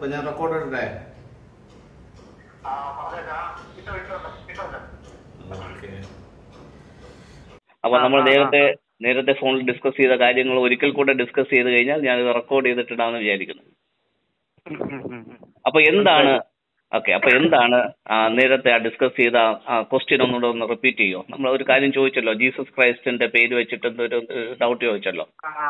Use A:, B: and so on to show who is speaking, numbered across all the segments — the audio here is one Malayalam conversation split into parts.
A: അപ്പൊ ഞാൻ റെക്കോർഡ് ഇടട്ടെ ഓക്കെ
B: അപ്പൊ നമ്മൾ നേരത്തെ നേരത്തെ ഫോണിൽ ഡിസ്കസ് ചെയ്ത കാര്യങ്ങൾ ഒരിക്കൽ കൂടെ ഡിസ്കസ് ചെയ്ത് കഴിഞ്ഞാൽ ഞാൻ ഇത് റെക്കോർഡ് ചെയ്തിട്ടിടാന്ന് വിചാരിക്കുന്നു അപ്പൊ എന്താണ് ഓക്കെ അപ്പൊ എന്താണ് ആ, നേരത്തെ ഡിസ്കസ് ചെയ്ത ക്വസ്റ്റ്യൻ ഒന്നുകൂടെ ഒന്ന് റിപ്പീറ്റ് ചെയ്യോ നമ്മൾ ഒരു കാര്യം ചോദിച്ചല്ലോ ജീസസ് ക്രൈസ്റ്റിന്റെ പേര് വെച്ചിട്ട് ഒരു ഡൗട്ട് ചോദിച്ചല്ലോ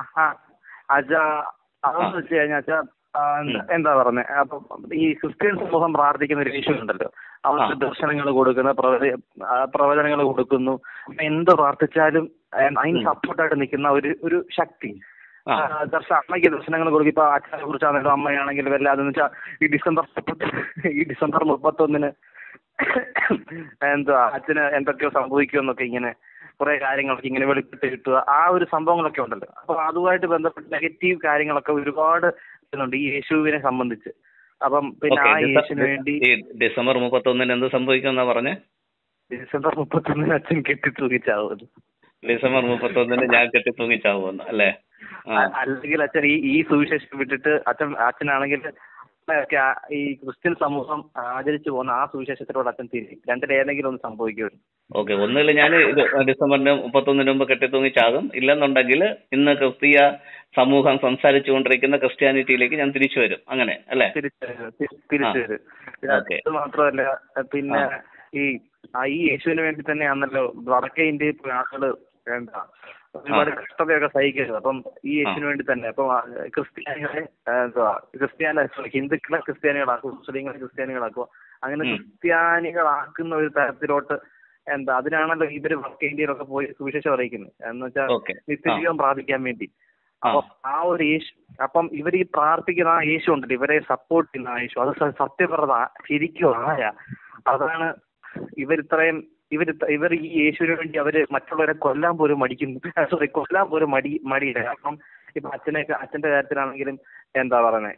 C: അച്ഛാ അതെന്ന് വെച്ച് കഴിഞ്ഞാൽ അച്ഛാ ആ, എന്താ- എന്താ പറഞ്ഞത് അപ്പൊ ഈ ക്രിസ്ത്യൻ സമൂഹം പ്രാർത്ഥിക്കുന്ന ഒരു വിഷയം ഉണ്ടല്ലോ അവർക്ക് ദർശനങ്ങൾ കൊടുക്കുന്ന പ്രവചനങ്ങൾ കൊടുക്കുന്നു എന്ത് പ്രാർത്ഥിച്ചാലും ആ, അതിന് സപ്പോർട്ടായിട്ട് നിൽക്കുന്ന ഒരു ഒരു ശക്തി
B: ആ.
C: ആ, ദർശ അമ്മയ്ക്ക് ദർശനങ്ങൾ കൊടുക്കും ഇപ്പൊ അച്ഛനെ കുറിച്ചാണെങ്കിലും അമ്മയാണെങ്കിലും എല്ലാം അതെന്ന് വെച്ചാൽ ഈ ഡിസംബർ ഈ ഡിസംബർ മുപ്പത്തൊന്നിന് എന്തുവാ അച്ഛന് എന്തൊക്കെയോ സംഭവിക്കുമെന്നൊക്കെ ഇങ്ങനെ കുറെ കാര്യങ്ങളൊക്കെ ഇങ്ങനെ വെളിപ്പെട്ട് കിട്ടുക ആ ഒരു സംഭവങ്ങളൊക്കെ ഉണ്ടല്ലോ അപ്പൊ അതുമായിട്ട് ബന്ധപ്പെട്ട് നെഗറ്റീവ് കാര്യങ്ങളൊക്കെ ഒരുപാട് ഉണ്ട് ഈ യേശുവിനെ സംബന്ധിച്ച് അപ്പം പിന്നെ ആ യേശുവിന് വേണ്ടി
B: ഈ ഡിസംബർ മുപ്പത്തൊന്നിന് എന്ത് സംഭവിക്കുമെന്നാ പറഞ്ഞേ
C: ഡിസംബർ മുപ്പത്തൊന്നിന് അച്ഛൻ കെട്ടി തൂങ്ങിച്ചാവുന്നത്
B: ഡിസംബർ മുപ്പത്തൊന്നിന് ഞാൻ കെട്ടി തൂങ്ങിച്ചാവുമെന്ന് അല്ലേ ആ
C: അല്ലെങ്കിൽ അച്ഛൻ ഈ ഈ സുവിശേഷം വിട്ടിട്ട് അച്ഛൻ അച്ഛനാണെങ്കിൽ ഒക്കെ ആ- ഈ ക്രിസ്ത്യൻ സമൂഹം ആചരിച്ചു പോകുന്ന ആ സുവിശേഷത്തിലൂടെ അച്ഛൻ തിരിയും രണ്ടിലേതെങ്കിലും ഒന്ന് സംഭവിക്കുമല്ലോ
B: ഓക്കെ ഒന്നുകിൽ ഞാൻ ഇത് ഡിസംബറിന് മുപ്പത്തൊന്നിന് മുമ്പ് കെട്ടിത്തൂങ്ങി ചാകും ഇല്ലെന്നുണ്ടെങ്കിൽ ഇന്ന് ക്രിസ്തീയ സമൂഹം സംസാരിച്ചുകൊണ്ടിരിക്കുന്ന ക്രിസ്ത്യാനിറ്റിയിലേക്ക് ഞാൻ തിരിച്ചു വരും അങ്ങനെ അല്ലേ
C: തിരിച്ചു വരും തി- തിരിച്ചു
B: ആ.
C: വരും
B: ഓക്കെ.
C: അത് മാത്രമല്ല പിന്നെ ഈ ആ ഈ യേശുവിന് വേണ്ടി തന്നെയാണല്ലോ വടക്കേ ഇന്ത്യയിൽ പോയി ആളുകള് എന്താ ഒരുപാട് കഷ്ടതയൊക്കെ സഹിക്കുന്നത് അപ്പം ഈ യേശുവിന് വേണ്ടി തന്നെ അപ്പം ആ, ക്രിസ്ത്യാനികളെ ആ, എന്തുവാ ക്രിസ്ത്യാനി sorry, ഹിന്ദുക്കളെ ക്രിസ്ത്യാനികളാക്കും മുസ്ലിങ്ങളെ ക്രിസ്ത്യാനികളാക്കും അങ്ങനെ
B: ഉം.
C: ക്രിസ്ത്യാനികളാക്കുന്ന ഒരു തരത്തിലോട്ട് എന്താ അതിനാണല്ലോ ഇവര് വടക്കേ ഇന്ത്യയിലൊക്കെ പോയി സുവിശേഷം അറിയിക്കുന്നത് എന്ന് വെച്ചാൽ
B: ഓക്കെ
C: നിത്യജീവൻ പ്രാപിക്കാൻ വേണ്ടി
B: ആ.
C: അപ്പൊ ആ ഒരു യേശു അപ്പം ഇവർ ഈ പ്രാർത്ഥിക്കുന്ന ആ യേശു ഉണ്ടല്ലോ ഇവരെ സപ്പോർട്ട് ചെയ്യുന്ന ആ യേശു അത് സ- സത്യം പറഞ്ഞ ശരിക്കും ആരാ അതാണ് ഇവരിത്രയും ഇവർ ഇവർ ഈ യേശുവിന് വേണ്ടി അവര് മറ്റുള്ളവരെ കൊല്ലാൻ പോലും മടിക്കുന്നു സോറി കൊല്ലാൻ പോലും മടി മടിയില്ല കാരണം ഇപ്പൊ അച്ഛനെ അച്ഛന്റെ കാര്യത്തിലാണെങ്കിലും എന്താ പറയുന്നത്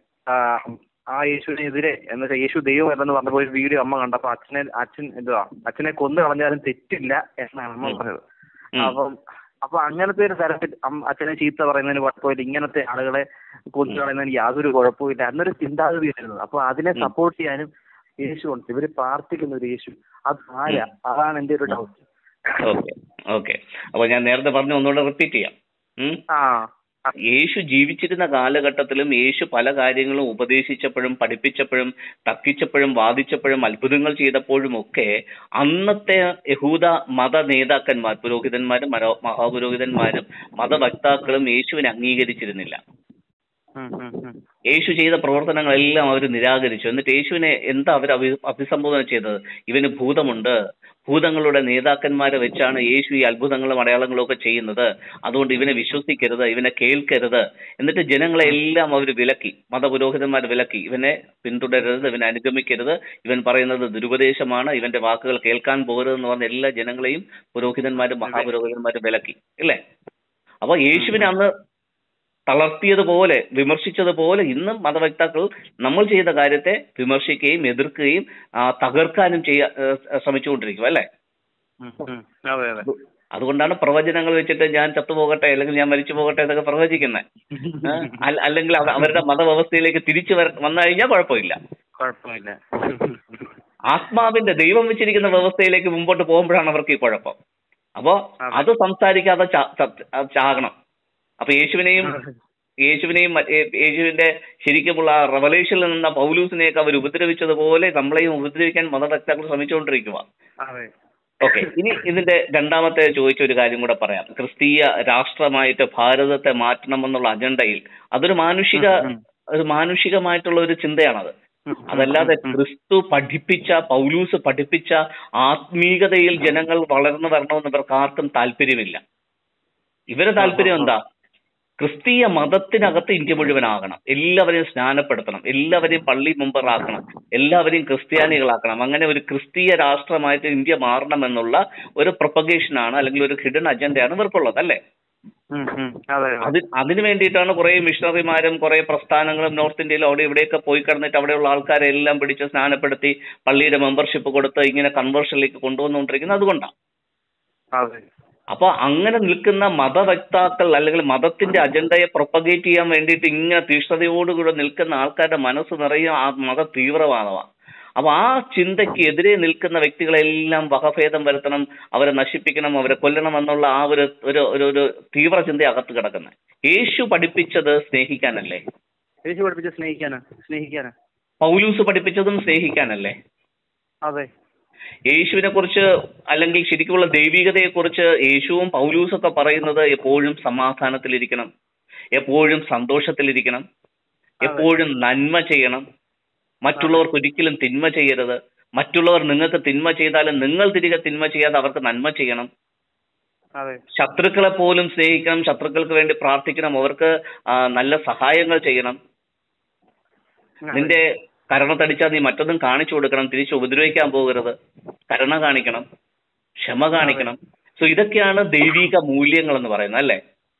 C: ആ യേശുവിനെതിരെ എന്ന് വെച്ചാൽ യേശു ദൈവം അല്ലെന്ന് പറഞ്ഞപ്പോ ഒരു വീഡിയോ അമ്മ കണ്ടപ്പോ അച്ഛനെ അച്ഛൻ എന്തുവാ അച്ഛനെ കൊന്നു കളഞ്ഞാലും തെറ്റില്ല എന്നാണ് അമ്മ
B: ഉം.
C: പറഞ്ഞത്
B: ഉം.
C: അപ്പം അപ്പൊ അങ്ങനത്തെ ഒരു തരത്തിൽ അം- അച്ഛനെ ചീത്ത പറയുന്നതിന് കുഴപ്പമില്ല ഇങ്ങനത്തെ ആളുകളെ കൊന്നു കളയുന്നതിന് യാതൊരു കുഴപ്പമില്ല എന്നൊരു ചിന്താഗതി വരുന്നത് അപ്പൊ അതിനെ
B: ഉം.
C: സപ്പോർട്ട് ചെയ്യാനും യേശു ഉണ്ട് ഇവര് പ്രാർത്ഥിക്കുന്ന ഒരു യേശു അത് ആരാ അതാണ് എന്റെ ഒരു ഡൗട്ട്
B: ഓക്കെ ഓക്കെ അപ്പൊ ഞാൻ നേരത്തെ പറഞ്ഞ ഒന്നുകൂടെ റിപ്പീറ്റ് ചെയ്യാം ഉം.
C: ആ
B: യേശു ജീവിച്ചിരുന്ന കാലഘട്ടത്തിലും യേശു പല കാര്യങ്ങളും ഉപദേശിച്ചപ്പോഴും പഠിപ്പിച്ചപ്പോഴും തർക്കിച്ചപ്പോഴും വാദിച്ചപ്പോഴും അത്ഭുതങ്ങൾ ചെയ്തപ്പോഴും ഒക്കെ അന്നത്തെ യഹൂദ മത നേതാക്കന്മാർ പുരോഹിതന്മാരും മരോ- മഹാപുരോഹിതന്മാരും മതവക്താക്കളും യേശുവിനെ അംഗീകരിച്ചിരുന്നില്ല
C: ഉം, ഉം, ഉം.
B: യേശു ചെയ്ത പ്രവർത്തനങ്ങളെല്ലാം അവർ നിരാകരിച്ചു എന്നിട്ട് യേശുവിനെ എന്താ അവർ അഭി അഭിസംബോധന ചെയ്തത് ഇവന് ഭൂതമുണ്ട് ഭൂതങ്ങളുടെ നേതാക്കന്മാരെ വെച്ചാണ് യേശു ഈ അത്ഭുതങ്ങളും അടയാളങ്ങളും ഒക്കെ ചെയ്യുന്നത് അതുകൊണ്ട് ഇവനെ വിശ്വസിക്കരുത് ഇവനെ കേൾക്കരുത് എന്നിട്ട് ജനങ്ങളെ എല്ലാം അവർ വിലക്കി മതപുരോഹിതന്മാർ വിലക്കി ഇവനെ പിന്തുടരരുത് ഇവനെ അനുഗമിക്കരുത് ഇവൻ പറയുന്നത് ദുരുപദേശമാണ് ഇവന്റെ വാക്കുകൾ കേൾക്കാൻ പോകരുതെന്ന് പറഞ്ഞ എല്ലാ ജനങ്ങളെയും പുരോഹിതന്മാരും മഹാപുരോഹിതന്മാരും വിലക്കി ഇല്ലേ അപ്പൊ യേശുവിനെ അന്ന് തളർത്തിയതുപോലെ വിമർശിച്ചതുപോലെ ഇന്നും മതവക്താക്കൾ നമ്മൾ ചെയ്ത കാര്യത്തെ വിമർശിക്കുകയും എതിർക്കുകയും ആ, തകർക്കാനും ചെയ്യാ ഏഹ് ശ്രമിച്ചുകൊണ്ടിരിക്കും അല്ലേ
C: ഉം, ഉം. അതെ അതെ
B: അതുകൊണ്ടാണ് പ്രവചനങ്ങൾ വെച്ചിട്ട് ഞാൻ ചത്തുപോകട്ടെ അല്ലെങ്കിൽ ഞാൻ മരിച്ചു പോകട്ടെ എന്നൊക്കെ പ്രവചിക്കുന്നത് അല്ലെങ്കിൽ അവ- അവരുടെ മതവ്യവസ്ഥയിലേക്ക് തിരിച്ചു വര വന്നു കഴിഞ്ഞാൽ കുഴപ്പമില്ല
C: കുഴപ്പമില്ല
B: ആത്മാവിന്റെ ദൈവം വെച്ചിരിക്കുന്ന വ്യവസ്ഥയിലേക്ക് മുമ്പോട്ട് പോകുമ്പോഴാണ് അവർക്ക് ഈ കുഴപ്പം അപ്പോ
C: അതെ.
B: അത് സംസാരിക്കാതെ ചാ- ചത്ത്- അത് ചാകണം അപ്പൊ യേശുവിനെയും യേശുവിനെയും മ- ഏ- യേശുവിന്റെ ശരിക്കുമുള്ള റവലേഷനിൽ നിന്ന പൗലൂസിനെയൊക്കെ അവർ ഉപദ്രവിച്ചതുപോലെ നമ്മളെയും ഉപദ്രവിക്കാൻ മതവക്താക്കൾ ശ്രമിച്ചുകൊണ്ടിരിക്കുക
C: അതെ
B: ഓക്കെ ഇനി ഇതിന്റെ രണ്ടാമത്തെ ചോദിച്ച ഒരു കാര്യം കൂടെ പറയാം ക്രിസ്തീയ രാഷ്ട്രമായിട്ട് ഭാരതത്തെ മാറ്റണമെന്നുള്ള അജണ്ടയിൽ അതൊരു മാനുഷിക
C: ഉം, ഉം.
B: ഒരു മാനുഷികമായിട്ടുള്ള ഒരു ചിന്തയാണത് അതല്ലാതെ ക്രിസ്തു പഠിപ്പിച്ച പൗലൂസ് പഠിപ്പിച്ച ആത്മീകതയിൽ ജനങ്ങൾ വളർന്നു വരണമെന്ന് ഇവർക്ക് ആർക്കും താല്പര്യമില്ല ഇവരെ താല്പര്യം എന്താ ക്രിസ്തീയ മതത്തിനകത്ത് ഇന്ത്യ മുഴുവനാകണം എല്ലാവരെയും സ്നാനപ്പെടുത്തണം എല്ലാവരെയും പള്ളി മുമ്പറാക്കണം എല്ലാവരെയും ക്രിസ്ത്യാനികളാക്കണം അങ്ങനെ ഒരു ക്രിസ്തീയ രാഷ്ട്രമായിട്ട് ഇന്ത്യ മാറണമെന്നുള്ള ഒരു പ്രൊപ്പഗേഷനാണ് അല്ലെങ്കിൽ ഒരു ഹിഡൻ അജണ്ടയാണ് ഇവർക്കുള്ളത് അല്ലേ
C: ഉം, ഉം. അതെ അതെ
B: അത് അതിന് വേണ്ടിയിട്ടാണ് കുറെ മിഷണറിമാരും കുറെ പ്രസ്ഥാനങ്ങളും നോർത്ത് ഇന്ത്യയിലും അവിടെ ഇവിടെയൊക്കെ പോയി കിടന്നിട്ട് അവിടെയുള്ള ആൾക്കാരെ എല്ലാം പിടിച്ച് സ്നാനപ്പെടുത്തി പള്ളിയുടെ മെമ്പർഷിപ്പ് കൊടുത്ത് ഇങ്ങനെ കൺവേർഷനിലേക്ക് കൊണ്ടുവന്നുകൊണ്ടിരിക്കുന്നത് അതുകൊണ്ടാണ്
C: അതെ
B: അപ്പൊ അങ്ങനെ നിൽക്കുന്ന മതവക്താക്കൾ അല്ലെങ്കിൽ മതത്തിന്റെ അജണ്ടയെ പ്രൊപ്പഗേറ്റ് ചെയ്യാൻ വേണ്ടിയിട്ട് ഇങ്ങനെ തീഷ്ണതയോടുകൂടെ നിൽക്കുന്ന ആൾക്കാരുടെ മനസ്സ് നിറയെ ആ മത തീവ്രവാദമാണ് അപ്പൊ ആ ചിന്തയ്ക്ക് എതിരെ നിൽക്കുന്ന വ്യക്തികളെല്ലാം വകഭേദം വരുത്തണം അവരെ നശിപ്പിക്കണം അവരെ കൊല്ലണം എന്നുള്ള ആ ഒരു ഒരു ഒരു ഒരു തീവ്ര ചിന്ത അകത്ത് കിടക്കുന്നത് യേശു പഠിപ്പിച്ചത് സ്നേഹിക്കാനല്ലേ
C: യേശു പഠിപ്പിച്ച സ്നേഹിക്കാനാ സ്നേഹിക്കാനാ
B: പൗലൂസ് പഠിപ്പിച്ചതും സ്നേഹിക്കാനല്ലേ
C: അതെ
B: യേശുവിനെ കുറിച്ച് അല്ലെങ്കിൽ ശരിക്കുമുള്ള ദൈവികതയെ കുറിച്ച് യേശുവും പൗലൂസും ഒക്കെ പറയുന്നത് എപ്പോഴും സമാധാനത്തിലിരിക്കണം എപ്പോഴും സന്തോഷത്തിലിരിക്കണം എപ്പോഴും നന്മ ചെയ്യണം മറ്റുള്ളവർക്ക് ഒരിക്കലും തിന്മ ചെയ്യരുത് മറ്റുള്ളവർ നിങ്ങൾക്ക് തിന്മ ചെയ്താലും നിങ്ങൾ തിരികെ തിന്മ ചെയ്യാതെ അവർക്ക് നന്മ ചെയ്യണം
C: അതെ
B: ശത്രുക്കളെ പോലും സ്നേഹിക്കണം ശത്രുക്കൾക്ക് വേണ്ടി പ്രാർത്ഥിക്കണം അവർക്ക് ആ, നല്ല സഹായങ്ങൾ ചെയ്യണം നിന്റെ കരണത്തടിച്ചാൽ നീ മറ്റൊന്നും കാണിച്ചു കൊടുക്കണം തിരിച്ച് ഉപദ്രവിക്കാൻ പോകരുത് കരുണ കാണിക്കണം ക്ഷമ കാണിക്കണം സോ ഇതൊക്കെയാണ് ദൈവിക മൂല്യങ്ങൾ എന്ന് പറയുന്നത് അല്ലേ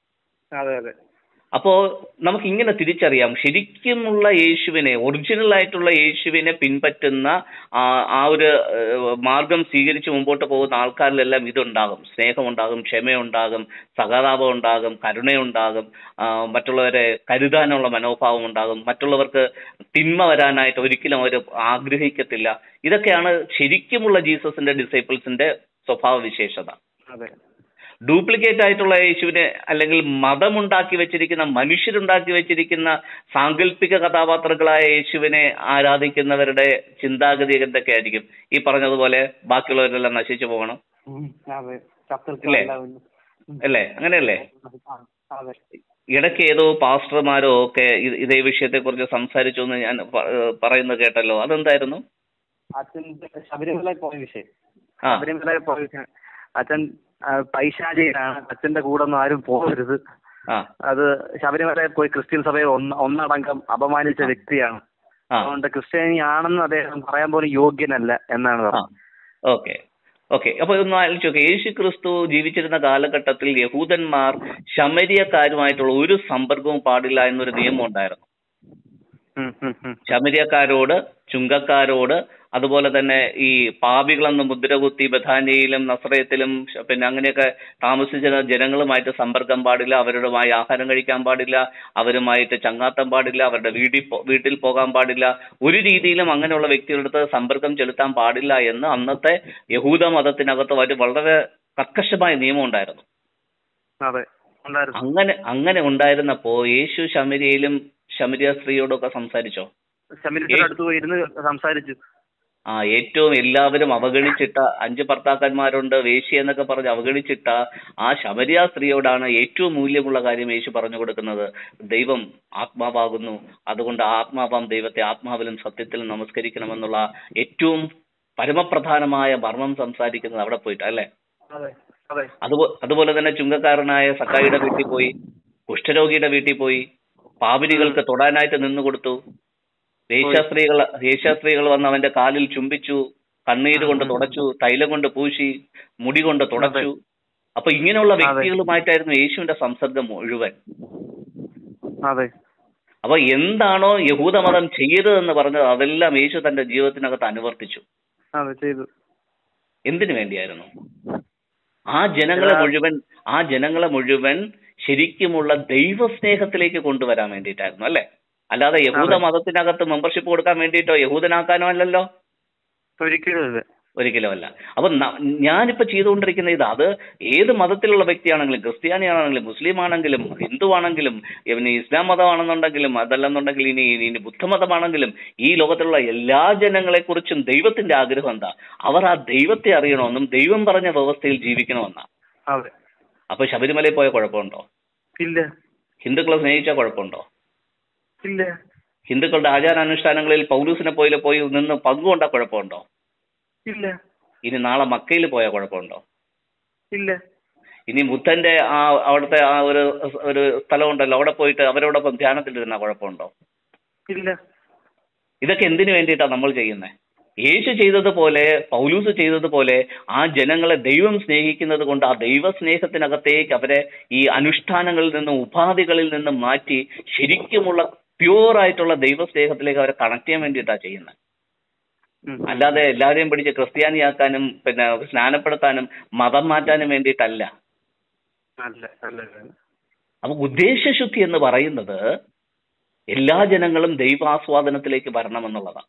C: അതെ അതെ
B: അപ്പോ നമുക്ക് ഇങ്ങനെ തിരിച്ചറിയാം ശരിക്കുമുള്ള യേശുവിനെ ഒറിജിനൽ ആയിട്ടുള്ള യേശുവിനെ പിൻപറ്റുന്ന ആ ആ ഒരു ഏഹ്, മാർഗം സ്വീകരിച്ച് മുമ്പോട്ട് പോകുന്ന ആൾക്കാരിലെല്ലാം ഇതുണ്ടാകും സ്നേഹമുണ്ടാകും ക്ഷമയുണ്ടാകും സഹതാപം ഉണ്ടാകും കരുണയുണ്ടാകും ആ, മറ്റുള്ളവരെ കരുതാനുള്ള മനോഭാവം ഉണ്ടാകും മറ്റുള്ളവർക്ക് തിന്മ വരാനായിട്ട് ഒരിക്കലും അവർ ആഗ്രഹിക്കത്തില്ല ഇതൊക്കെയാണ് ശരിക്കുമുള്ള ജീസസിന്റെ ഡിസൈപ്പിൾസിന്റെ സ്വഭാവ വിശേഷത
C: അതെ
B: ഡ്യൂപ്ലിക്കേറ്റ് ആയിട്ടുള്ള യേശുവിനെ അല്ലെങ്കിൽ മതമുണ്ടാക്കി വെച്ചിരിക്കുന്ന മനുഷ്യരുണ്ടാക്കി വെച്ചിരിക്കുന്ന സാങ്കല്പിക കഥാപാത്രങ്ങളായ യേശുവിനെ ആരാധിക്കുന്നവരുടെ ചിന്താഗതി എന്തൊക്കെയായിരിക്കും ഈ പറഞ്ഞതുപോലെ ബാക്കിയുള്ളവരെല്ലാം നശിച്ചു പോകണം
C: ഉം, അതെ
B: ഇല്ലേ?
C: ശത്രുക്കളെല്ലാം ഉം.
B: അല്ലേ അങ്ങനെയല്ലേ
C: ആ, അതെ
B: ഇടയ്ക്ക് ഏതോ പാസ്റ്റർമാരോ ഒക്കെ ഇ- ഇതേ വിഷയത്തെ കുറിച്ച് സംസാരിച്ചു എന്ന് ഞാൻ പ- ഏഹ് പറയുന്നത് കേട്ടല്ലോ അതെന്തായിരുന്നു
C: അച്ഛൻ ശബരിമല പോയ വിഷയം
B: ആ
C: ശബരിമല പോയ വിഷയം അച്ഛൻ ആ, പൈശാചികനാണ് അച്ഛന്റെ കൂടെ ഒന്നും ആരും പോകരുത്
B: ആ
C: അത് ശബരിമലയിൽ പോയി ക്രിസ്ത്യൻ സഭയെ ഒന്ന് ഒന്നടങ്കം അപമാനിച്ച വ്യക്തിയാണ്
B: ആ
C: അതുകൊണ്ട് ക്രിസ്ത്യാനി ആണെന്ന് അദ്ദേഹം പറയാൻ പോലും യോഗ്യനല്ല എന്നാണ്
B: ആ
C: പറഞ്ഞത്
B: ഓക്കെ ഓക്കെ അപ്പൊ ഒന്ന് ആലോചിച്ച് നോക്കെ യേശു ക്രിസ്തു ജീവിച്ചിരുന്ന കാലഘട്ടത്തിൽ യഹൂദന്മാർ ശമരിയക്കാരുമായിട്ടുള്ള ഒരു സമ്പർക്കവും പാടില്ല എന്നൊരു നിയമം ഉണ്ടായിരുന്നു
C: ഉം, ഉം, ഉം.
B: ശമരിയക്കാരോട് ചുങ്കക്കാരോട് അതുപോലെ തന്നെ ഈ പാപികളെന്ന് മുദ്രകുത്തി ബഥാനിയയിലും നസ്രയത്തിലും ശ- പിന്നെ അങ്ങനെയൊക്കെ താമസിച്ചിരുന്ന ജനങ്ങളുമായിട്ട് സമ്പർക്കം പാടില്ല അവരുമായി ആഹാരം കഴിക്കാൻ പാടില്ല അവരുമായിട്ട് ചങ്ങാത്തം പാടില്ല അവരുടെ വീട്ടിൽ പോ- വീട്ടിൽ പോകാൻ പാടില്ല ഒരു രീതിയിലും അങ്ങനെയുള്ള വ്യക്തികളുടെ അടുത്ത് സമ്പർക്കം ചെലുത്താൻ പാടില്ല എന്ന് അന്നത്തെ യഹൂദ മതത്തിനകത്ത് ഒരു വളരെ കർക്കശമായ നിയമം ഉണ്ടായിരുന്നു
C: അതെ ഉണ്ടായിരുന്നു
B: അങ്ങനെ അങ്ങനെ ഉണ്ടായിരുന്നപ്പോ യേശു ശമരിയയിലും ശമരിയ സ്ത്രീയോടൊക്കെ സംസാരിച്ചോ
C: ശബരിമല അടുത്ത് പോയി ഇരുന്ന് സംസാരിച്ചു
B: ആ ഏറ്റവും എല്ലാവരും അവഗണിച്ചിട്ട അഞ്ച് ഭർത്താക്കന്മാരുണ്ട് വേശ്യ എന്നൊക്കെ പറഞ്ഞ് അവഗണിച്ചിട്ട ആ ശബരിയ സ്ത്രീയോടാണ് ഏറ്റവും മൂല്യമുള്ള കാര്യം യേശു പറഞ്ഞു കൊടുക്കുന്നത് ദൈവം ആത്മാവാകുന്നു അതുകൊണ്ട് ആത്മാവാം ദൈവത്തെ ആത്മാവിലും സത്യത്തിലും നമസ്കരിക്കണമെന്നുള്ള ഏറ്റവും പരമപ്രധാനമായ മർമ്മം സംസാരിക്കുന്നത് അവിടെ പോയിട്ട് അല്ലേ
C: അതെ അതെ
B: അതുപോ അതുപോലെ തന്നെ ചുങ്കക്കാരനായ സക്കായിയുടെ വീട്ടിൽ പോയി കുഷ്ഠരോഗിയുടെ വീട്ടിൽ പോയി പാപിനികൾക്ക് തൊടാനായിട്ട് നിന്നു കൊടുത്തു വേശ്യാസ്ത്രീകൾ വേശ്യാസ്ത്രീകൾ വന്ന് അവന്റെ കാലിൽ ചുംബിച്ചു കണ്ണീര് കൊണ്ട് തുടച്ചു തൈലം കൊണ്ട് പൂശി മുടി കൊണ്ട് തുടച്ചു അപ്പൊ ഇങ്ങനെയുള്ള വ്യക്തികളുമായിട്ടായിരുന്നു യേശുവിന്റെ സംസർഗം മുഴുവൻ
C: അതെ
B: അപ്പൊ എന്താണോ യഹൂദമതം ചെയ്തതെന്ന് പറഞ്ഞത് അതെല്ലാം യേശു തന്റെ ജീവിതത്തിനകത്ത് അനുവർത്തിച്ചു
C: അതെ ചെയ്തു
B: എന്തിനു വേണ്ടിയായിരുന്നു ആ ജനങ്ങളെ മുഴുവൻ ആ ജനങ്ങളെ മുഴുവൻ ശരിക്കുമുള്ള ദൈവസ്നേഹത്തിലേക്ക് കൊണ്ടുവരാൻ വേണ്ടിയിട്ടായിരുന്നു അല്ലെ അല്ലാതെ യഹൂദ മതത്തിനകത്ത് മെമ്പർഷിപ്പ് കൊടുക്കാൻ വേണ്ടിയിട്ടോ യഹൂദനാക്കാനോ അല്ലല്ലോ
C: ഒരിക്കലും അതെ
B: ഒരിക്കലുമല്ല അപ്പൊ ന- ഞാനിപ്പോ ചെയ്തുകൊണ്ടിരിക്കുന്ന ഇത് അത് ഏത് മതത്തിലുള്ള വ്യക്തിയാണെങ്കിലും ക്രിസ്ത്യാനിയാണെങ്കിലും മുസ്ലിം ആണെങ്കിലും ഹിന്ദു ആണെങ്കിലും ഇനി ഇസ്ലാം മതമാണെന്നുണ്ടെങ്കിലും അതല്ലെന്നുണ്ടെങ്കിൽ ഇനി ഇനി ബുദ്ധമതമാണെങ്കിലും ഈ ലോകത്തിലുള്ള എല്ലാ ജനങ്ങളെ കുറിച്ചും ദൈവത്തിന്റെ ആഗ്രഹം എന്താ അവർ ആ ദൈവത്തെ അറിയണമെന്നും ദൈവം പറഞ്ഞ വ്യവസ്ഥയിൽ ജീവിക്കണമെന്നാ
C: അതെ
B: അപ്പൊ ശബരിമലയിൽ പോയ കുഴപ്പമുണ്ടോ
C: ഇല്ല
B: ഹിന്ദുക്കളെ സ്നേഹിച്ച കുഴപ്പമുണ്ടോ
C: ഇല്ല
B: ഹിന്ദുക്കളുടെ ആചാരാനുഷ്ഠാനങ്ങളിൽ പൗലൂസിനെ പോലെ പോയി നിന്ന് പങ്കുകൊണ്ട കുഴപ്പമുണ്ടോ
C: ഇല്ല
B: ഇനി നാളെ മക്കയിൽ പോയ കുഴപ്പമുണ്ടോ
C: ഇല്ല
B: ഇനി ബുദ്ധന്റെ ആ അവിടുത്തെ ആ ഒരു ഒരു സ്ഥലമുണ്ടല്ലോ അവിടെ പോയിട്ട് അവരോടൊപ്പം ധ്യാനത്തിലിരുന്ന കുഴപ്പമുണ്ടോ
C: ഇല്ല
B: ഇതൊക്കെ എന്തിനു വേണ്ടിയിട്ടാണ് നമ്മൾ ചെയ്യുന്നത് യേശു ചെയ്തതുപോലെ പൗലൂസ് ചെയ്തതുപോലെ ആ ജനങ്ങളെ ദൈവം സ്നേഹിക്കുന്നത് കൊണ്ട് ആ ദൈവ സ്നേഹത്തിനകത്തേക്ക് അവരെ ഈ അനുഷ്ഠാനങ്ങളിൽ നിന്നും ഉപാധികളിൽ നിന്നും മാറ്റി ശരിക്കുമുള്ള പ്യൂർ ആയിട്ടുള്ള ദൈവ സ്നേഹത്തിലേക്ക് അവരെ കണക്ട് ചെയ്യാൻ വേണ്ടിയിട്ടാണ് ചെയ്യുന്നത്
C: ഉം.
B: അല്ലാതെ എല്ലാവരെയും പിടിച്ച് ക്രിസ്ത്യാനിയാക്കാനും പിന്നെ സ്നാനപ്പെടുത്താനും മതം മാറ്റാനും വേണ്ടിയിട്ടല്ല
C: അല്ല അല്ല അല്ല.
B: അപ്പൊ ഉദ്ദേശശുദ്ധി എന്ന് പറയുന്നത് എല്ലാ ജനങ്ങളും ദൈവാസ്വാദനത്തിലേക്ക് വരണമെന്നുള്ളതാണ്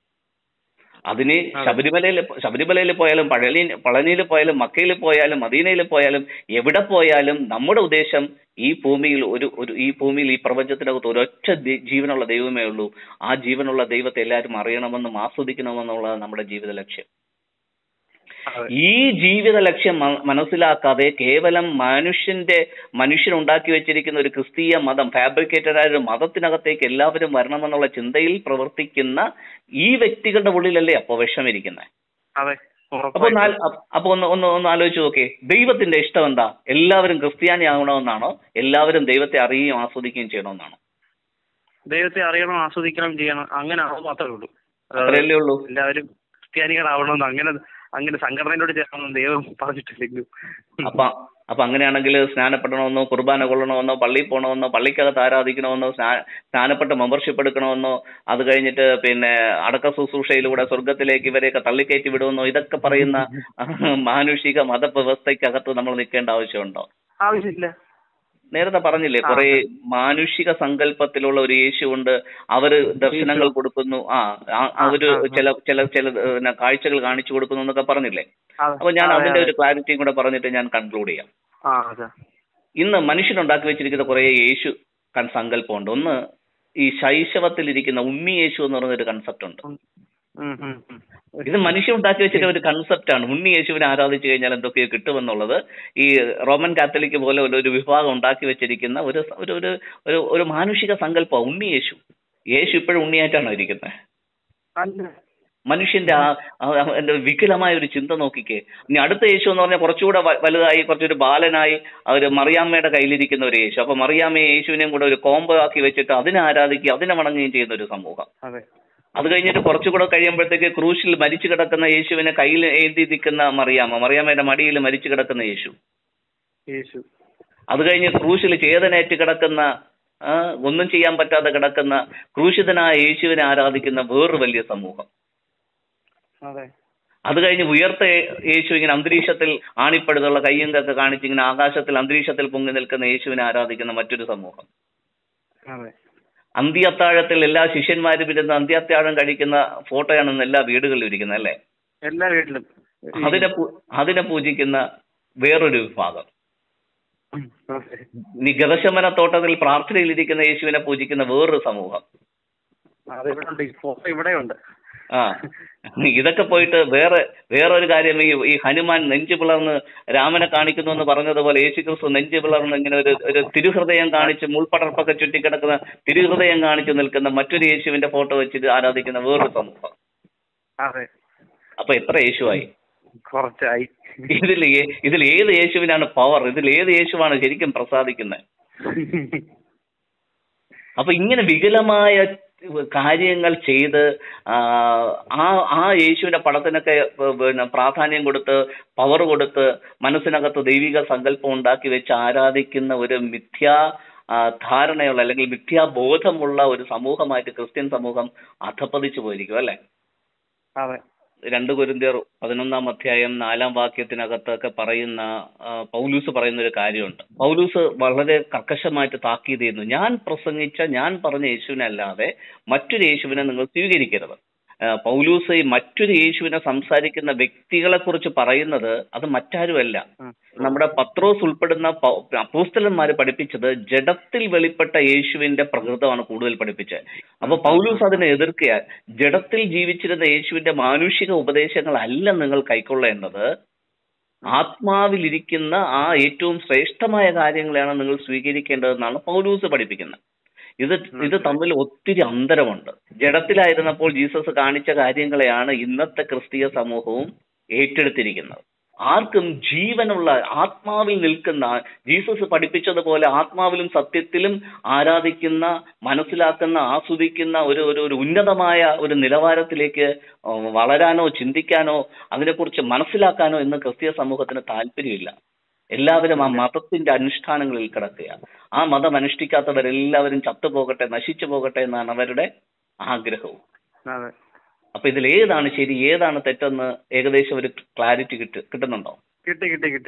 B: അതിന്
C: അതെ.
B: ശബരിമലയിൽ ശബരിമലയിൽ പോയാലും പഴനി പളനിയിൽ പോയാലും മക്കയിൽ പോയാലും മദീനയിൽ പോയാലും എവിടെ പോയാലും നമ്മുടെ ഉദ്ദേശം ഈ ഭൂമിയിൽ ഒരു ഒരു ഈ ഭൂമിയിൽ ഈ പ്രപഞ്ചത്തിനകത്ത് ഒരൊറ്റ ദി- ജീവനുള്ള ദൈവമേ ഉള്ളൂ ആ ജീവനുള്ള ദൈവത്തെ എല്ലാവരും അറിയണമെന്നും ആസ്വദിക്കണമെന്നുള്ളതാണ് നമ്മുടെ ജീവിത ലക്ഷ്യം
C: അതെ.
B: ഈ ജീവിത ലക്ഷ്യം മ- മനസ്സിലാക്കാതെ കേവലം മനുഷ്യന്റെ മനുഷ്യൻ ഉണ്ടാക്കി വെച്ചിരിക്കുന്ന ഒരു ക്രിസ്തീയ മതം ഫാബ്രിക്കേറ്റഡ് ആയ ഒരു മതത്തിനകത്തേക്ക് എല്ലാവരും വരണമെന്നുള്ള ചിന്തയിൽ പ്രവർത്തിക്കുന്ന ഈ വ്യക്തികളുടെ ഉള്ളിലല്ലേ അപ്പോ വിഷമിരിക്കുന്നത്
C: അതെ
B: അപ്പൊ
C: ഉറപ്പായിട്ടും.
B: നാല്- അ- അപ്പൊ ഒന്ന് ഒന്ന് ഒന്ന് ആലോചിച്ച് നോക്കേ ദൈവത്തിന്റെ ഇഷ്ടം എന്താ എല്ലാവരും ക്രിസ്ത്യാനി ആവണമെന്നാണോ എല്ലാവരും ദൈവത്തെ അറിയുകയും ആസ്വദിക്കുകയും ചെയ്യണമെന്നാണോ
C: ദൈവത്തെ അറിയണം ആസ്വദിക്കണം ചെയ്യണം അങ്ങനെ അത് മാത്രമേ ഉള്ളൂ
B: അത്രയല്ലേ ഉള്ളൂ
C: എല്ലാവരും ക്രിസ്ത്യാനികളാവണമെന്ന് അങ്ങനെ അങ്ങനെ സംഘടനയോട് ചേർന്ന് ദൈവം പറഞ്ഞിട്ടില്ലെങ്കിലും
B: അപ്പൊ അപ്പൊ അങ്ങനെയാണെങ്കിൽ സ്നാനപ്പെടണമെന്നോ കുർബാന കൊള്ളണമെന്നോ പള്ളിയിൽ പോകണമെന്നോ പള്ളിക്കകത്ത് ആരാധിക്കണമെന്നോ സ്നാ- സ്നാനപ്പെട്ട് മെമ്പർഷിപ്പ് എടുക്കണമെന്നോ അത് കഴിഞ്ഞിട്ട് പിന്നെ അടക്ക ശുശ്രൂഷയിലൂടെ സ്വർഗത്തിലേക്ക് ഇവരെയൊക്കെ തള്ളിക്കയറ്റി വിടുമെന്നോ ഇതൊക്കെ പറയുന്ന മാനുഷിക മതവ്യവസ്ഥയ്ക്കകത്ത് നമ്മൾ നിൽക്കേണ്ട ആവശ്യമുണ്ടോ
C: ആവശ്യമില്ല
B: നേരത്തെ പറഞ്ഞില്ലേ
C: ആ.
B: കുറെ മാനുഷിക സങ്കല്പത്തിലുള്ള ഒരു യേശുണ്ട് അവര് ദർശനങ്ങൾ കൊടുക്കുന്നു ആ ആ-
C: ആ,
B: അവര്
C: ആ, ആ.
B: ചില ചില ചില ഏ, പിന്നെ കാഴ്ചകൾ കാണിച്ചു കൊടുക്കുന്നു എന്നൊക്കെ പറഞ്ഞില്ലേ
C: അതെ.
B: അപ്പൊ ഞാൻ
C: അതെ,
B: അതിന്റെ
C: അതെ.
B: ഒരു ക്ലാരിറ്റിയും കൂടെ പറഞ്ഞിട്ട് ഞാൻ കൺക്ലൂഡ് ചെയ്യാം
C: ആ അതെ
B: ഇന്ന് മനുഷ്യൻ ഉണ്ടാക്കി വെച്ചിരിക്കുന്ന കുറെ യേശു കൺ സങ്കല്പമുണ്ട് ഒന്ന് ഈ ശൈശവത്തിലിരിക്കുന്ന ഉണ്ണി യേശു എന്ന് പറയുന്ന ഒരു കൺസെപ്റ്റ് ഉണ്ട്
C: ഉം, ഉം, ഉം, ഉം.
B: ഇത് മനുഷ്യൻ ഉണ്ടാക്കി വെച്ചിട്ട് ഒരു കൺസെപ്റ്റ് ആണ് ഉണ്ണി യേശുവിനെ ആരാധിച്ചു കഴിഞ്ഞാൽ എന്തൊക്കെയോ കിട്ടുമെന്നുള്ളത് ഈ റോമൻ കാത്തലിക് പോലെ ഒരു- ഒരു വിഭാഗം ഉണ്ടാക്കി വെച്ചിരിക്കുന്ന ഒരു സ- ഒരു ഒരു ഒരു ഒരു മാനുഷിക സങ്കല്പം ഉണ്ണി യേശു യേശു ഇപ്പോഴും ഉണ്ണിയായിട്ടാണോ ഇരിക്കുന്നത്
C: അല്ല
B: മനുഷ്യന്റെ ആ ആ- ആ എന്റെ വികലമായ ഒരു ചിന്ത നോക്കിക്കേ ഇനി അടുത്ത യേശു എന്ന് പറഞ്ഞാൽ കുറച്ചുകൂടെ വ- വലുതായി കുറച്ചൊരു ബാലനായി ഒരു മറിയാമ്മയുടെ കയ്യിലിരിക്കുന്ന ഒരു യേശു അപ്പൊ മറിയാമ്മയെ യേശുവിനെയും കൂടെ ഒരു കോംബോ ആക്കി വെച്ചിട്ട് അതിനെ ആരാധിക്കുക അതിനെ വണങ്ങുകയും ചെയ്യുന്ന ഒരു സമൂഹം
C: അതെ
B: അത് കഴിഞ്ഞിട്ട് കുറച്ചുകൂടെ കഴിയുമ്പോഴത്തേക്ക് ക്രൂശിൽ മരിച്ചു കിടക്കുന്ന യേശുവിനെ കയ്യിൽ ഏന്തി നിൽക്കുന്ന മറിയാമ്മ മറിയാമ്മയുടെ മടിയിൽ മരിച്ചു കിടക്കുന്ന യേശു
C: യേശു
B: അത് കഴിഞ്ഞ് ക്രൂശിൽ ചേതനേറ്റ് കിടക്കുന്ന ആ, ഒന്നും ചെയ്യാൻ പറ്റാതെ കിടക്കുന്ന ക്രൂശിതനായ യേശുവിനെ ആരാധിക്കുന്ന വേറൊരു വലിയ സമൂഹം
C: അതെ
B: അത് കഴിഞ്ഞ് ഉയർത്ത യേ- യേശു ഇങ്ങനെ അന്തരീക്ഷത്തിൽ ആണിപ്പഴുതുള്ള കയ്യും ഒക്കെ കാണിച്ച് ഇങ്ങനെ ആകാശത്തിൽ അന്തരീക്ഷത്തിൽ പൊങ്ങി നിൽക്കുന്ന യേശുവിനെ ആരാധിക്കുന്ന മറ്റൊരു സമൂഹം
C: അതെ
B: അന്ത്യത്താഴത്തിൽ എല്ലാ ശിഷ്യന്മാരും ഇരുന്ന് അന്ത്യത്താഴം കഴിക്കുന്ന ഫോട്ടോയാണ് ഇന്ന് എല്ലാ വീടുകളിലും ഇരിക്കുന്നത് അല്ലേ
C: എല്ലാ വീട്ടിലും
B: അതിനെ പൂ- അതിനെ പൂജിക്കുന്ന വേറൊരു വിഭാഗം
C: ഉം, അതെ
B: ഇനി ഗതശമന തോട്ടത്തിൽ പ്രാർത്ഥനയിലിരിക്കുന്ന യേശുവിനെ പൂജിക്കുന്ന വേറൊരു സമൂഹം
C: അത് ഇവിടെ ഉണ്ട് ഫോട്ടോ ഇവിടെ ഉണ്ട്
B: ആ ഇതൊക്കെ പോയിട്ട് വേറെ വേറൊരു കാര്യം ഈ ഈ ഹനുമാൻ നെഞ്ചു പിളർന്ന് രാമനെ കാണിക്കുന്നു എന്ന് പറഞ്ഞതുപോലെ യേശു ക്രിസ്തു നെഞ്ചു പിളർന്ന് ഇങ്ങനെ ഒരു ഒരു തിരുഹൃദയം കാണിച്ച് മുൾപടർപ്പൊക്കെ ചുറ്റിക്കിടക്കുന്ന തിരുഹൃദയം കാണിച്ചു നിൽക്കുന്ന മറ്റൊരു യേശുവിന്റെ ഫോട്ടോ വെച്ചിട്ട് ആരാധിക്കുന്ന വേറൊരു സമൂഹം
C: അതെ
B: അപ്പൊ എത്ര യേശുവായി
C: കുറച്ചായി
B: ഇതിൽ ഏ- ഇതിൽ ഏത് യേശുവിനാണ് പവർ ഇതിൽ ഏത് യേശുവാണ് ശരിക്കും പ്രസാദിക്കുന്നത് അപ്പൊ ഇങ്ങനെ വികലമായ കാര്യങ്ങൾ ചെയ്ത് ആ ആ ആ യേശുവിന്റെ പടത്തിനൊക്കെ പ- പിന്നെ പ്രാധാന്യം കൊടുത്ത് പവർ കൊടുത്ത് മനസ്സിനകത്ത് ദൈവിക സങ്കല്പം ഉണ്ടാക്കി വെച്ച് ആരാധിക്കുന്ന ഒരു മിഥ്യാ ആ, ധാരണയുള്ള അല്ലെങ്കിൽ മിഥ്യാബോധമുള്ള ഒരു സമൂഹമായിട്ട് ക്രിസ്ത്യൻ സമൂഹം അധപ്പതിച്ചു പോയിരിക്കും അല്ലെ
C: അതെ
B: രണ്ട് കുരിന്തിയർ പതിനൊന്നാം അധ്യായം നാലാം വാക്യത്തിനകത്തൊക്കെ പറയുന്ന ആ, പൗലൂസ് പറയുന്ന ഒരു കാര്യമുണ്ട് പൗലൂസ് വളരെ കർക്കശമായിട്ട് താക്കീത് ചെയ്യുന്നു ഞാൻ പ്രസംഗിച്ച ഞാൻ പറഞ്ഞ യേശുവിനെ അല്ലാതെ മറ്റൊരു യേശുവിനെ നിങ്ങൾ സ്വീകരിക്കരുത് ആ, പൗലൂസ് ഈ മറ്റൊരു യേശുവിനെ സംസാരിക്കുന്ന വ്യക്തികളെ കുറിച്ച് പറയുന്നത് അത് മറ്റാരുമല്ല
C: ഉം.
B: നമ്മുടെ പത്രോസ് ഉൾപ്പെടുന്ന പൗ- അപ്പോസ്തലന്മാര് പഠിപ്പിച്ചത് ജഡത്തിൽ വെളിപ്പെട്ട യേശുവിന്റെ പ്രകൃതമാണ് കൂടുതൽ പഠിപ്പിച്ചത് അപ്പൊ പൗലൂസ് അതിനെ എതിർക്കുക ജഡത്തിൽ ജീവിച്ചിരുന്ന യേശുവിന്റെ മാനുഷിക ഉപദേശങ്ങളല്ല നിങ്ങൾ കൈക്കൊള്ളേണ്ടത് ആത്മാവിലിരിക്കുന്ന ആ ഏറ്റവും ശ്രേഷ്ഠമായ കാര്യങ്ങളെയാണ് നിങ്ങൾ സ്വീകരിക്കേണ്ടതെന്നാണ് പൗലൂസ് പഠിപ്പിക്കുന്നത് ഇത് ഇത് തമ്മിൽ ഒത്തിരി അന്തരമുണ്ട് ജഡത്തിലായിരുന്നപ്പോൾ ജീസസ് കാണിച്ച കാര്യങ്ങളെയാണ് ഇന്നത്തെ ക്രിസ്തീയ സമൂഹവും ഏറ്റെടുത്തിരിക്കുന്നത് ആർക്കും ജീവനുള്ള ആത്മാവിൽ നിൽക്കുന്ന ജീസസ് പഠിപ്പിച്ചതുപോലെ ആത്മാവിലും സത്യത്തിലും ആരാധിക്കുന്ന മനസ്സിലാക്കുന്ന ആസ്വദിക്കുന്ന ഒരു ഒരു ഒരു ഉന്നതമായ ഒരു നിലവാരത്തിലേക്ക് ഉം, വളരാനോ ചിന്തിക്കാനോ അതിനെക്കുറിച്ച് മനസ്സിലാക്കാനോ ഇന്ന് ക്രിസ്തീയ സമൂഹത്തിന് താല്പര്യമില്ല എല്ലാവരും ആ മതത്തിന്റെ അനുഷ്ഠാനങ്ങളിൽ കിടക്കുക ആ മതം അനുഷ്ഠിക്കാത്തവരെല്ലാവരും ചത്തുപോകട്ടെ നശിച്ചു പോകട്ടെ എന്നാണ് അവരുടെ ആഗ്രഹവും
C: അതെ
B: അപ്പൊ ഇതിൽ ഏതാണ് ശരി ഏതാണ് തെറ്റെന്ന് ഏകദേശം ഒരു ക്ലാരിറ്റി കിട്ടി കിട്ടുന്നുണ്ടോ
C: കിട്ടി കിട്ടി കിട്ടി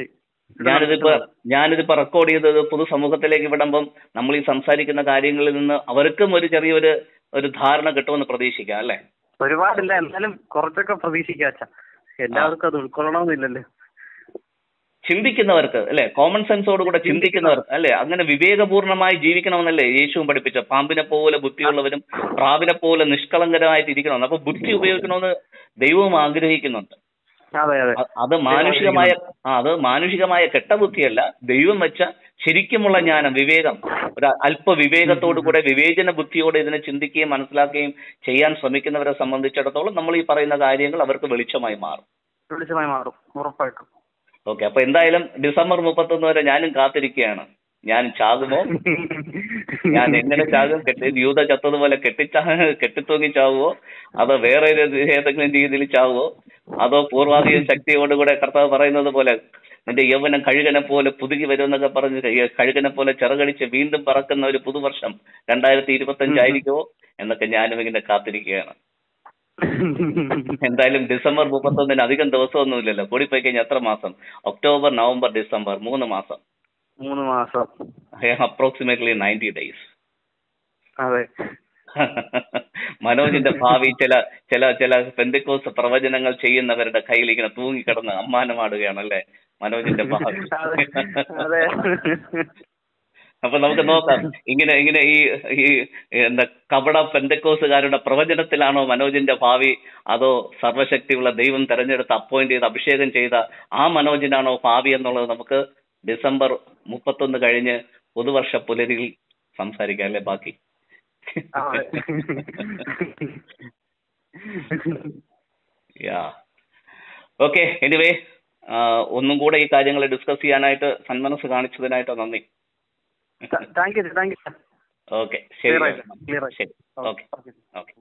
B: ഞാനിതിപ്പോ ഞാനിതിപ്പോ റെക്കോർഡ് ചെയ്തത് പൊതുസമൂഹത്തിലേക്ക് വിടുമ്പം നമ്മൾ ഈ സംസാരിക്കുന്ന കാര്യങ്ങളിൽ നിന്ന് അവർക്കും ഒരു ചെറിയൊരു ഒരു ധാരണ കിട്ടുമെന്ന് പ്രതീക്ഷിക്കാം അല്ലേ
C: ഒരുപാടില്ല എന്നാലും കുറച്ചൊക്കെ പ്രതീക്ഷിക്കാം അച്ഛാ എല്ലാവർക്കും അത് ഉൾക്കൊള്ളണമെന്നില്ലല്ലോ
B: ചിന്തിക്കുന്നവർക്ക് അല്ലെ കോമൺ സെൻസോട് കൂടെ ചിന്തിക്കുന്നവർക്ക് അല്ലെ അങ്ങനെ വിവേകപൂർണമായി ജീവിക്കണമെന്നല്ലേ യേശുവും പഠിപ്പിച്ച പാമ്പിനെ പോലെ ബുദ്ധിയുള്ളവരും പ്രാവിനെ പോലെ നിഷ്കളങ്കരമായിട്ട് ഇരിക്കണമെന്ന് അപ്പൊ ബുദ്ധി ഉപയോഗിക്കണമെന്ന് ദൈവവും ആഗ്രഹിക്കുന്നുണ്ട്
C: അതെ അതെ
B: അ- അത് മാനുഷികമായ ആ അത് മാനുഷികമായ കെട്ട ബുദ്ധിയല്ല ദൈവം വെച്ച ശരിക്കുമുള്ള ജ്ഞാനം വിവേകം ഒരു അല്പ വിവേകത്തോടു കൂടെ വിവേചന ബുദ്ധിയോടെ ഇതിനെ ചിന്തിക്കുകയും മനസ്സിലാക്കുകയും ചെയ്യാൻ ശ്രമിക്കുന്നവരെ സംബന്ധിച്ചിടത്തോളം നമ്മൾ ഈ പറയുന്ന കാര്യങ്ങൾ അവർക്ക് വെളിച്ചമായി മാറും
C: വെളിച്ചമായി മാറും ഉറപ്പായിട്ടും
B: ഓക്കെ അപ്പൊ എന്തായാലും ഡിസംബർ മുപ്പത്തൊന്ന് വരെ ഞാനും കാത്തിരിക്കുകയാണ് ഞാൻ ചാകുമോ ഞാൻ എങ്ങനെ ചാകും കെട്ടി യൂത ചത്തതുപോലെ കെട്ടിച്ചാ കെട്ടിത്തൂങ്ങി ചാവുമോ അതോ വേറെ ഒരു ഏതെങ്കിലും രീതിയിൽ ചാവുമോ അതോ പൂർവാധിക ശക്തിയോടുകൂടെ കർത്താവ് പറയുന്നത് പോലെ നിന്റെ യൗവനം കഴുകനെ പോലെ പുതുകി വരുമെന്നൊക്കെ പറഞ്ഞ് ക- കഴുകനെ പോലെ ചിറകടിച്ച് വീണ്ടും പറക്കുന്ന ഒരു പുതുവർഷം രണ്ടായിരത്തി ഇരുപത്തി അഞ്ചായിരിക്കുമോ എന്നൊക്കെ ഞാനും ഇങ്ങനെ കാത്തിരിക്കുകയാണ് എന്തായാലും ഡിസംബർ മുപ്പത്തൊന്നിന് അധികം ദിവസമൊന്നുമില്ലല്ലോ കൂടിപ്പോയി കഴിഞ്ഞാൽ എത്ര മാസം ഒക്ടോബർ നവംബർ ഡിസംബർ മൂന്ന് മാസം
C: മൂന്ന് മാസം
B: അപ്രോക്സിമേറ്റ്ലി നയൻറ്റി ഡേയ്സ്
C: അതെ
B: മനോജിന്റെ ഭാവി ചില ചില ചില പെന്തിക്കോസ് പ്രവചനങ്ങൾ ചെയ്യുന്നവരുടെ കയ്യിൽ ഇങ്ങനെ തൂങ്ങിക്കിടന്ന് അമ്മാനമാടുകയാണല്ലേ മനോജിന്റെ ഭാവി
C: അതെ അതെ
B: അപ്പൊ നമുക്ക് നോക്കാം ഇങ്ങനെ ഇങ്ങനെ ഈ ഈ എന്താ കപട പെന്തക്കോസുകാരുടെ പ്രവചനത്തിലാണോ മനോജിന്റെ ഭാവി അതോ സർവശക്തിയുള്ള ദൈവം തെരഞ്ഞെടുത്ത് അപ്പോയിന്റ് ചെയ്ത് അഭിഷേകം ചെയ്ത ആ മനോജിനാണോ ഭാവി എന്നുള്ളത് നമുക്ക് ഡിസംബർ മുപ്പത്തൊന്ന് കഴിഞ്ഞ് പുതുവർഷ പുലരിയിൽ സംസാരിക്കാം അല്ലേ ബാക്കി
C: അതെ
B: യാ ഓക്കെ എനിവേ ഒന്നും കൂടെ ഈ കാര്യങ്ങൾ ഡിസ്കസ് ചെയ്യാനായിട്ട് സന്മനസ് കാണിച്ചതിനായിട്ട് നന്ദി
C: thank you thank you
B: okay ശരി
C: ക്ലിയർ ആയി ക്ലിയർ ആയി
B: ശരി ഓക്കെ
C: ഓക്കെ
B: ഓക്കെ